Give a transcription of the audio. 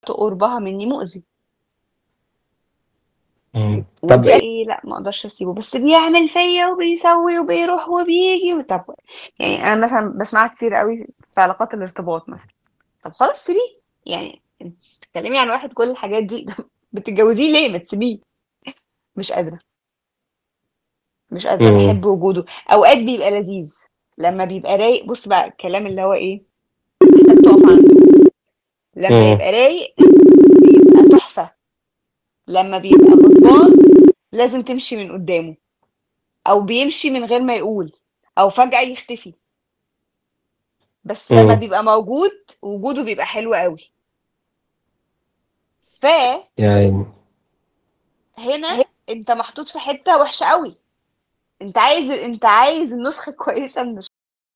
وقت قربها مني مؤذي إمم. طب ودي إيه إيه لأ ما أقدرش أسيبه، بس بيعمل فيّا وبيسوي وبيروح وبييجي طب يعني أنا مثلًا باسمعها كتير أوي في علاقات الارتباط مثلًا، طب خلاص سيبيه، يعني أنتِ بتتكلمي عن واحد كل الحاجات دي بتتجوزيه ليه؟ ما تسيبيه. مش قادرة. مش قادرة، إمم. باحب وجوده، أوقات بيبقى لذيذ، لمّا بيبقى رايق بُص بقى الكلام اللي هو إيه، محتاج تقف عنده، لمّا إمم. يبقى رايق بيبقى تحفة، لمّا بيبقى غضبان لازم تمشي من قدّامه، أو بيمشي من غير ما يقول، أو فجأة يختفي. بس لمّا إمم. بيبقى موجود، وجوده بيبقى حلو أوي. ف يا عيني. هنا أنت محطوط في حتّة وحشة أوي، أنت عايز أنت عايز النسخة الكويسة من الش